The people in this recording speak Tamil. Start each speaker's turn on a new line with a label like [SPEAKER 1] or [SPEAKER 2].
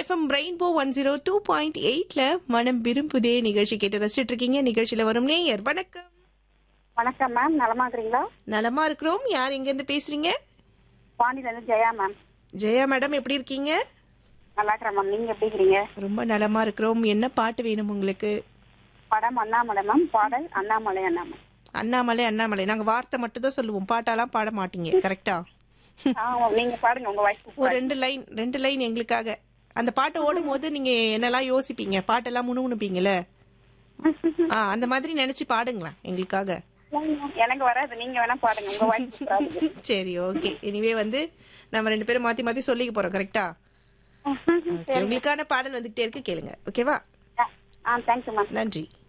[SPEAKER 1] FM rainbow one zero two point எயிட்ல மனம் விரும்புதே நிகழ்ச்சி கேட்டு ரசிச்சிட்டு இருக்கீங்க நிகழ்ச்சியில வரும் நேயர் வணக்கம்
[SPEAKER 2] வணக்கம் மேம் நலமா இருக்கிறீங்களா
[SPEAKER 1] நலமா இருக்கிறோம் யார் எங்க இருந்து பேசுறீங்க
[SPEAKER 2] பாண்டியில இருந்து ஜெயா மேம்
[SPEAKER 1] ஜெயா மேடம் எப்படி இருக்கீங்க
[SPEAKER 2] நல்லா இருக்கிறேன் மேம் நீங்க எப்படி இருக்கிறீங்க
[SPEAKER 1] ரொம்ப நலமா இருக்கிறோம் என்ன பாட்டு வேணும் உங்களுக்கு
[SPEAKER 2] படம் அண்ணாமலை மேம் பாடல் அண்ணாமலை அண்ணாமலை
[SPEAKER 1] அண்ணாமலை அண்ணாமலை நாங்க வார்த்தை மட்டும் தான் சொல்லுவோம் பாட்டாலாம் பாட மாட்டீங்க கரெக்டா
[SPEAKER 2] ஆ நீங்க பாடுங்க உங்க வாய்ஸ்
[SPEAKER 1] ஒரு ரெண்டு லைன் ரெண்டு லைன் எங்களுக்காக அந்த பாட்டு ஓடும் போது நீங்க என்னெல்லாம் யோசிப்பீங்க பாட்டெல்லாம் முணுமுணுப்பீங்கல்ல ஆ அந்த மாதிரி நினைச்சு பாடுங்களேன் எங்களுக்காக
[SPEAKER 2] எனக்கு வராது நீங்க வேணா பாடுங்க உங்க வாய்ஸ்
[SPEAKER 1] சரி ஓகே இனிவே வந்து நம்ம ரெண்டு பேரும் மாத்தி மாத்தி சொல்லிக்க போறோம் கரெக்டா உங்களுக்கான பாடல் வந்துகிட்டே இருக்கு கேளுங்க ஓகேவா
[SPEAKER 2] ஆ தேங்க்யூ மேம்
[SPEAKER 1] நன்றி